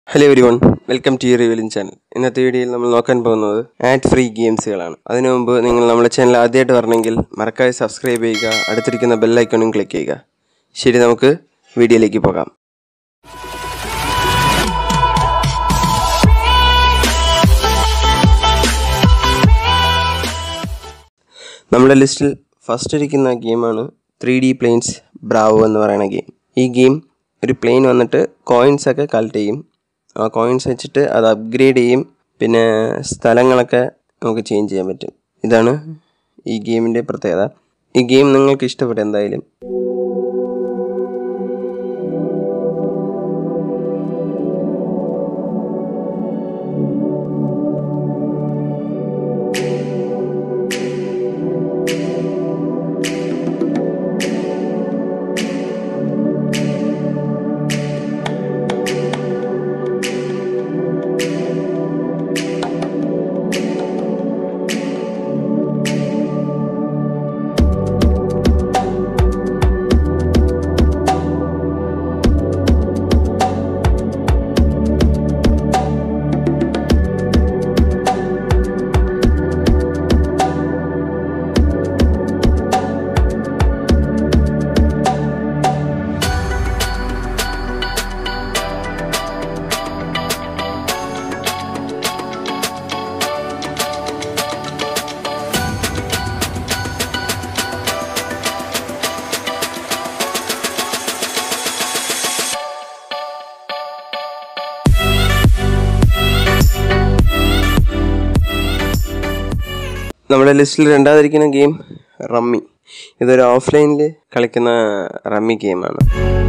hello everyone welcome to you റിവലിൻ channel ഇന്നത്തെ വീഡിയോയിൽ നമ്മൾ നോക്കാൻ പോകുന്നത് ആഡ് ഫ്രീ ഗെയിംസുകളാണ് അതിനു മുമ്പ് നിങ്ങൾ നമ്മുടെ ചാനൽ ആദ്യമായിട്ട് വരണമെങ്കിൽ മറക്കാതെ സബ്സ്ക്രൈബ് ചെയ്യുക അടുത്തിരിക്കുന്ന ബെല്ലൈക്കണും ക്ലിക്ക് ചെയ്യുക ശരി നമുക്ക് വീഡിയോയിലേക്ക് പോകാം നമ്മുടെ ലിസ്റ്റിൽ ഫസ്റ്റ് ഇരിക്കുന്ന ഗെയിമാണ് ത്രീ ഡി പ്ലെയിൻസ് ബ്രാവോ എന്ന് പറയുന്ന ഗെയിം ഈ ഗെയിം ഒരു പ്ലെയിൻ വന്നിട്ട് കോയിൻസ് ഒക്കെ കളക്ട് ചെയ്യും ആ കോയിൻസ് വെച്ചിട്ട് അത് അപ്ഗ്രേഡ് ചെയ്യും പിന്നെ സ്ഥലങ്ങളൊക്കെ നമുക്ക് ചേഞ്ച് ചെയ്യാൻ പറ്റും ഇതാണ് ഈ ഗെയിമിൻ്റെ പ്രത്യേകത ഈ ഗെയിം നിങ്ങൾക്ക് ഇഷ്ടപ്പെട്ടു എന്തായാലും നമ്മുടെ ലിസ്റ്റിൽ രണ്ടാമതിരിക്കുന്ന ഗെയിം റമ്മി ഇതൊരു ഓഫ്ലൈനിൽ കളിക്കുന്ന റമ്മി ഗെയിമാണ്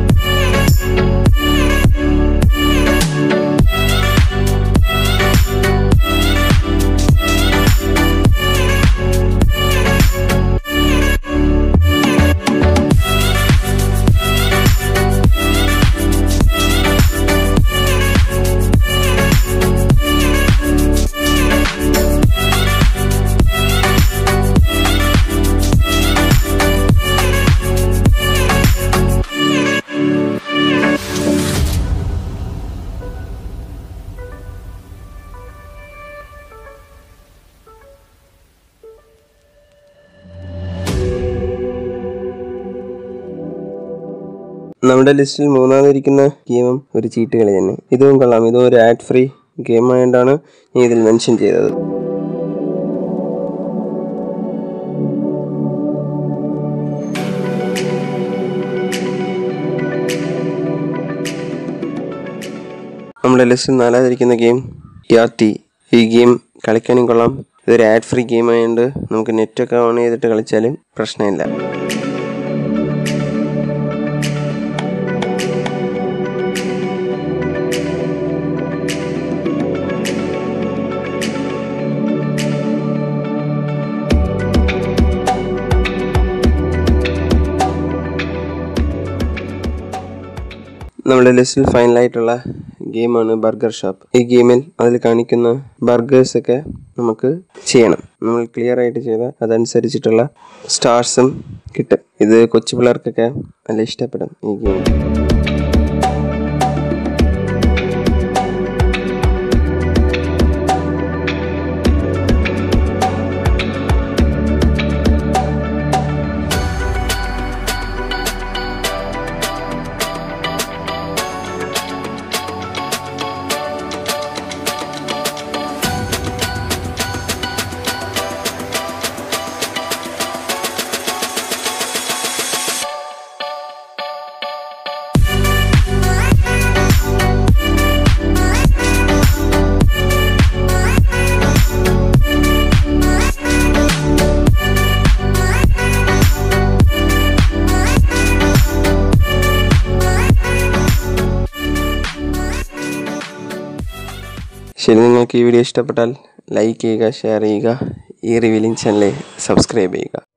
നമ്മുടെ ലിസ്റ്റിൽ മൂന്നാമതിരിക്കുന്ന ഗെയിമും ഒരു ചീട്ട് കളി തന്നെ ഇതും കൊള്ളാം ഇതും ഒരു ആഡ് ഫ്രീ ഗെയിം ആയതുകൊണ്ടാണ് ഞാൻ ഇതിൽ മെൻഷൻ ചെയ്തത് നമ്മുടെ ലിസ്റ്റിൽ നാലാതിരിക്കുന്ന ഗെയിം യാത്തി ഈ ഗെയിം കളിക്കാനും കൊള്ളാം ഇതൊരു ആഡ് ഫ്രീ ഗെയിം ആയതുകൊണ്ട് നമുക്ക് നെറ്റൊക്കെ ഓൺ ചെയ്തിട്ട് കളിച്ചാലും പ്രശ്നമില്ല നമ്മുടെ ലിസ്റ്റിൽ ഫൈനലായിട്ടുള്ള ഗെയിമാണ് ബർഗർ ഷോപ്പ് ഈ ഗെയിമിൽ അതിൽ കാണിക്കുന്ന ബർഗേഴ്സ് ഒക്കെ നമുക്ക് ചെയ്യണം നമ്മൾ ക്ലിയർ ആയിട്ട് ചെയ്താൽ അതനുസരിച്ചിട്ടുള്ള സ്റ്റാർസും കിട്ടും ഇത് കൊച്ചു പിള്ളേർക്കൊക്കെ നല്ല ഇഷ്ടപ്പെടും ഈ ഗെയിം ശരി നിങ്ങൾക്ക് ഈ വീഡിയോ ഇഷ്ടപ്പെട്ടാൽ ലൈക്ക് ചെയ്യുക ഷെയർ ചെയ്യുക ഈ റിവീലിംഗ് ചാനൽ സബ്സ്ക്രൈബ് ചെയ്യുക